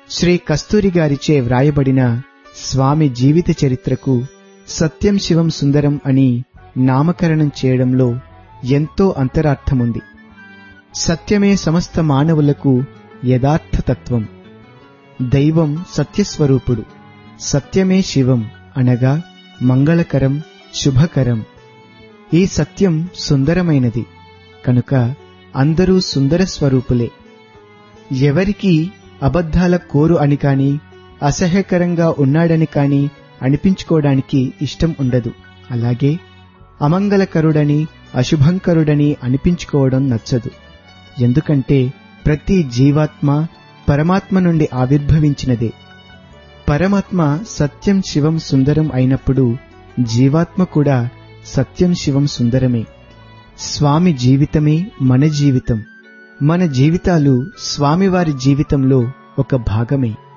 శ్రీ కస్తూరి గారిచే వ్రాయబడిన స్వామి జీవిత చరిత్రకు సత్యం శివం సుందరం అని నామకరణం చేయడంలో ఎంతో అంతరార్థముంది సత్యమే సమస్త మానవులకు యథార్థ తత్వం దైవం సత్యస్వరూపుడు సత్యమే శివం అనగా మంగళకరం శుభకరం ఈ సత్యం సుందరమైనది కనుక అందరూ సుందర స్వరూపులే ఎవరికి అబద్ధాల కోరు అని కాని అసహ్యకరంగా ఉన్నాడని కాని అనిపించుకోవడానికి ఇష్టం ఉండదు అలాగే అమంగళకరుడని అశుభంకరుడని అనిపించుకోవడం నచ్చదు ఎందుకంటే ప్రతి జీవాత్మ పరమాత్మ నుండి ఆవిర్భవించినదే పరమాత్మ సత్యం శివం సుందరం అయినప్పుడు జీవాత్మ కూడా సత్యం శివం సుందరమే స్వామి జీవితమే మన జీవితం మన జీవితాలు స్వామివారి జీవితంలో ఒక భాగమే